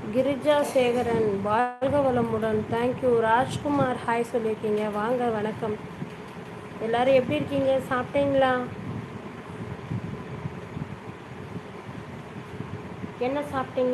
கிரிஜா சேகரன் வாழ்க வளமுடன் thank you Rajkumar hi சொல்லியிருக்கீங்க வாங்க வணக்கம் எல்லாரும் எப்படி இருக்கீங்க சாப்பிட்டீங்களா என்ன சாப்பிட்டீங்க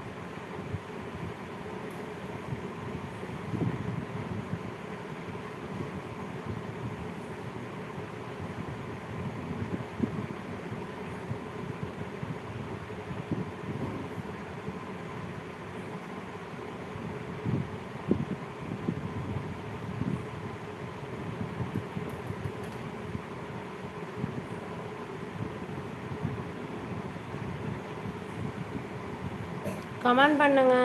கமெண்ட் பண்ணுங்க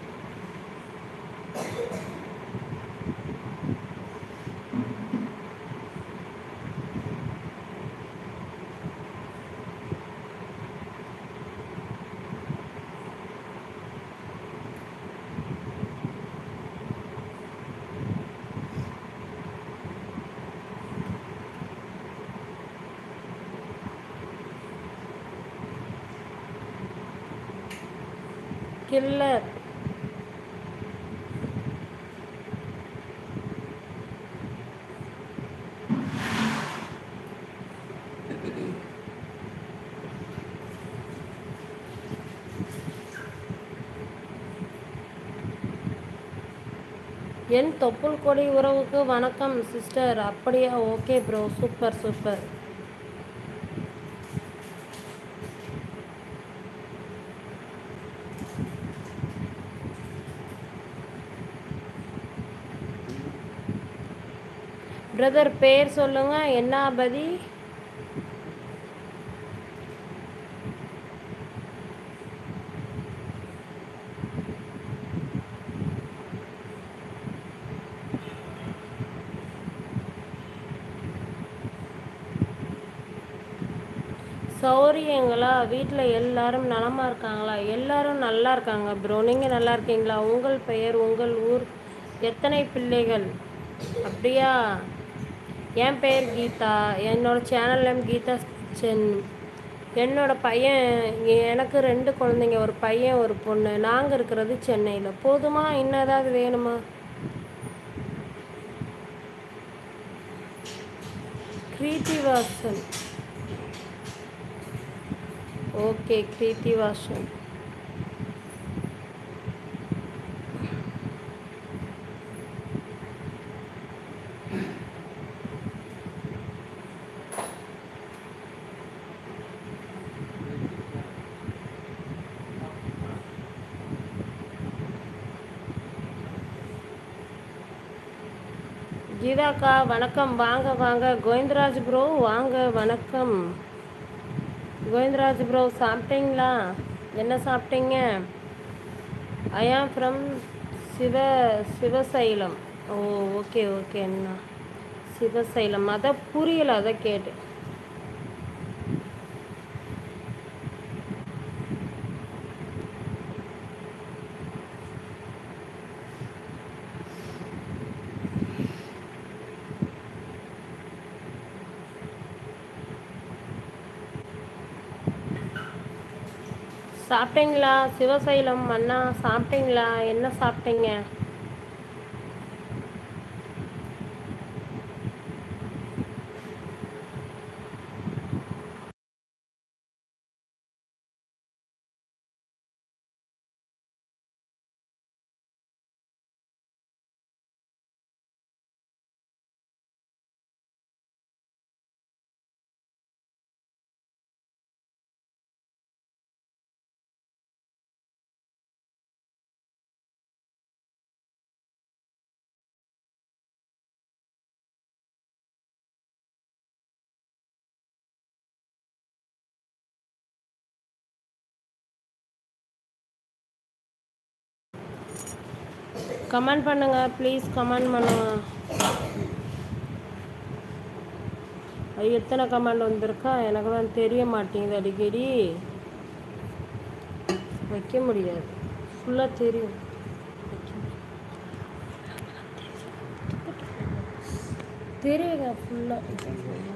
கில்லர் என் தொப்புள் கொடி உறவுக்கு வணக்கம் சிஸ்டர் அப்படியா okay bro super super brother பேர் சொல்லுங்க என்ன பதி சௌரியங்களா வீட்டில் எல்லாரும் நலமா இருக்காங்களா எல்லாரும் நல்லா இருக்காங்க ப்ரோ நீங்கள் நல்லா இருக்கீங்களா உங்கள் பெயர் உங்கள் ஊர் எத்தனை பிள்ளைகள் அப்படியா என் பெயர் கீதா என்னோட சேனல் நேம் கீதா கிச்சன் என்னோட பையன் எனக்கு ரெண்டு குழந்தைங்க ஒரு பையன் ஒரு பொண்ணு நாங்கள் இருக்கிறது சென்னையில் போதுமா இன்னும் ஏதாவது வேணுமா கிருத்திவாசன் ஓகே கிருத்திவாசன் கீதாக்கா வணக்கம் வாங்க வாங்க கோவிந்தராஜ் ப்ரோ வாங்க வணக்கம் கோவிந்தராஜ் ப்ரோ சாப்பிட்டீங்களா என்ன சாப்பிட்டீங்க I am from Siva Sivasailam oh okay okay அண்ணா சிவசைலம் அதை புரியல அதை கேட்டு சாப்பிட்டீங்களா சிவசைலம் அண்ணா சாப்பிட்டீங்களா என்ன சாப்பிட்டீங்க கமெண்ட் பண்ணுங்க ப்ளீஸ் கமெண்ட் பண்ணுங்க அது எத்தனை கமெண்ட் வந்திருக்கா எனக்கு தான் தெரிய மாட்டேங்குது அடிக்கடி வைக்க முடியாது ஃபுல்லாக தெரியும் தெரியுங்க ஃபுல்லாக